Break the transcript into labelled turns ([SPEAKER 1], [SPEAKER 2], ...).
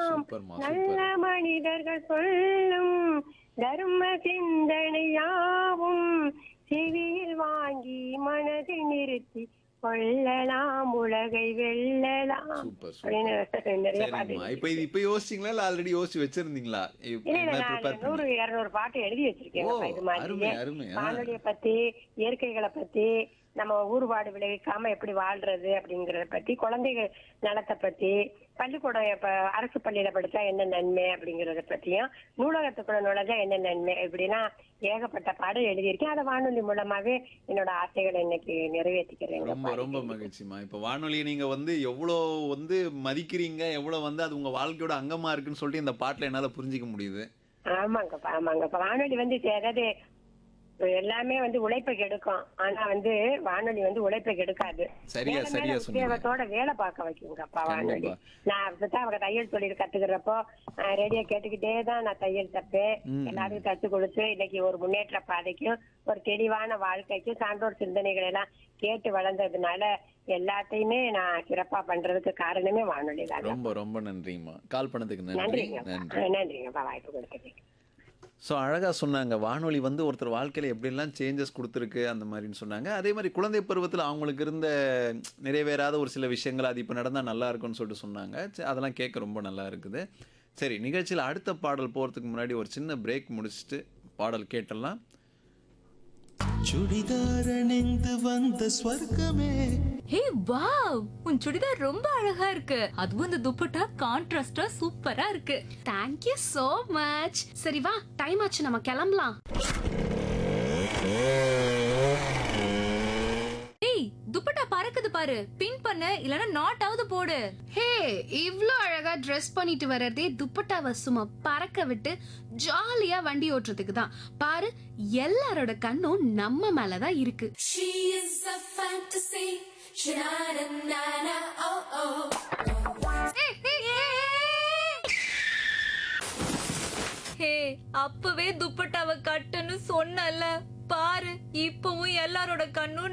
[SPEAKER 1] சூப்பர்மா
[SPEAKER 2] நல்ல
[SPEAKER 1] சூப்பர்
[SPEAKER 2] மனிதர்கள் சொல்லும் தர்ம சிந்தனையாவும் செவியில் வாங்கி மனதில் நிறுத்தி கொள்ளலாம் உலகை வெல்லலாம்
[SPEAKER 1] சூப்பர்
[SPEAKER 2] அப்படின்னு நிறைய பாட்டு
[SPEAKER 1] சரிங்கம்மா இப்ப இது இப்ப யோசிச்சீங்களா இல்ல ஆல்ரெடி யோசிச்சு வச்சிருந்தீங்களா இப்ப
[SPEAKER 2] இல்ல இல்ல
[SPEAKER 1] என்ன
[SPEAKER 2] நான்
[SPEAKER 1] ப்ரிப்பேர்
[SPEAKER 2] நூறு
[SPEAKER 1] பண்ணி
[SPEAKER 2] இருநூறு பாட்டு எழுதி வச்சிருக்கேன்
[SPEAKER 1] ஓ,
[SPEAKER 2] இது மாதிரி
[SPEAKER 1] அருமை, அருமை, ஆ.
[SPEAKER 2] வானொலியை பத்தி இயற்கைகளை பத்தி நம்ம ஊறுபாடு விளைவிக்காம எப்படி வாழ்றது அப்படிங்கறத பத்தி குழந்தைகள் நலத்தை பத்தி பள்ளிக்கூடம் இப்ப அரசு பள்ளியில படிச்சா என்ன நன்மை அப்படிங்கறத பத்தியும் நூலகத்துக்குள்ள நுழைஞ்சா என்ன நன்மை இப்படிலாம் ஏகப்பட்ட பாடம் எழுதியிருக்கேன் அதை வானொலி மூலமாவே என்னோட ஆசைகளை இன்னைக்கு நிறைவேற்றிக்கிறேன்
[SPEAKER 1] ரொம்ப ரொம்ப மகிழ்ச்சிமா இப்ப வானொலியை நீங்க வந்து எவ்வளவு வந்து மதிக்கிறீங்க எவ்வளவு வந்து அது உங்க வாழ்க்கையோட அங்கமா இருக்குன்னு சொல்லிட்டு இந்த பாட்டுல என்னால புரிஞ்சிக்க முடியுது
[SPEAKER 2] ஆமாங்கப்பா ஆமாங்கப்பா வானொலி வந்து சே- அதாவது இப்ப எல்லாமே வந்து உழைப்பை கெடுக்கும் ஆனா வந்து வானொலி வந்து உழைப்பை கெடுக்காது
[SPEAKER 1] சரியா,
[SPEAKER 2] மேல
[SPEAKER 1] சரியா
[SPEAKER 2] மேல
[SPEAKER 1] சொன்னீங்க.
[SPEAKER 2] உத்வேகத்தோட வேலை பார்க்க வைக்குங்கப்பா வானொலி
[SPEAKER 1] கண்டிப்பா.
[SPEAKER 2] நான் அப்படித்தான் அவங்க தையல் தொழில் கத்துக்கிறப்போ ரேடியோ கேட்டுக்கிட்டே தான் நான் தையல் தப்பேன்
[SPEAKER 1] ம்,
[SPEAKER 2] எல்லாருக்கும் தச்சு கொடுத்து இன்னைக்கு ஒரு முன்னேற்ற பாதைக்கும் ஒரு தெளிவான வாழ்க்கைக்கும் சான்றோர் சிந்தனைகள் எல்லாம் கேட்டு வளர்ந்ததுனால எல்லாத்தையுமே நான் சிறப்பா பண்றதுக்கு காரணமே வானொலி தான்
[SPEAKER 1] ரொம்ப ரொம்ப நன்றிங்கம்மா கால் பண்ணதுக்கு நன்றி
[SPEAKER 2] நன்றிங்கப்பா
[SPEAKER 1] நன்றி
[SPEAKER 2] ஆ, நன்றிங்கப்பா வாய்ப்பு கொடுத்ததுக்கு
[SPEAKER 1] ஸோ அழகாக சொன்னாங்க வானொலி வந்து ஒருத்தர் வாழ்க்கையில் எப்படிலாம் சேஞ்சஸ் கொடுத்துருக்கு அந்த மாதிரின்னு சொன்னாங்க அதே மாதிரி குழந்தை பருவத்தில் அவங்களுக்கு இருந்த நிறைவேறாத ஒரு சில விஷயங்கள் அது இப்போ நடந்தால் நல்லா இருக்கும்னு சொல்லிட்டு சொன்னாங்க சரி, அதெல்லாம் கேட்க ரொம்ப நல்லா இருக்குது சரி நிகழ்ச்சியில் அடுத்த பாடல் போகிறதுக்கு முன்னாடி ஒரு சின்ன பிரேக் முடிச்சுட்டு பாடல் கேட்டலாம்
[SPEAKER 3] சுடிதார் அணிந்து வந்த ஸ்வர்க்கமே
[SPEAKER 4] ஹே வாவ் உன் சுடிதார் ரொம்ப அழகா இருக்கு அதுவும் இந்த துப்பட்டா கான்ட்ராஸ்டா சூப்பரா இருக்கு
[SPEAKER 5] தேங்க் யூ so மச் சரி வா டைம் ஆச்சு நம்ம கிளம்பலாம்
[SPEAKER 4] ஏய் துப்பட்டா பறக்குது பாரு பின் பண்ணு இல்லனா நாட் ஆவது போடு
[SPEAKER 5] ஹே இவ்ளோ அழகா ட்ரெஸ் பண்ணிட்டு வர்றதே துப்பட்டாவை சும்மா பறக்க விட்டு ஜாலியா வண்டி ஓட்டுறதுக்கு தான் பாரு எல்லாரோட கண்ணும் நம்ம மேல தான் இருக்கு
[SPEAKER 6] She is a fantasy. Sha-na-na-na, oh oh.
[SPEAKER 4] ஹே அப்பவே துப்பட்டாவை கட்டுன்னு சொன்னல பாரு இப்பவும் எல்லாரோட கண்ணும்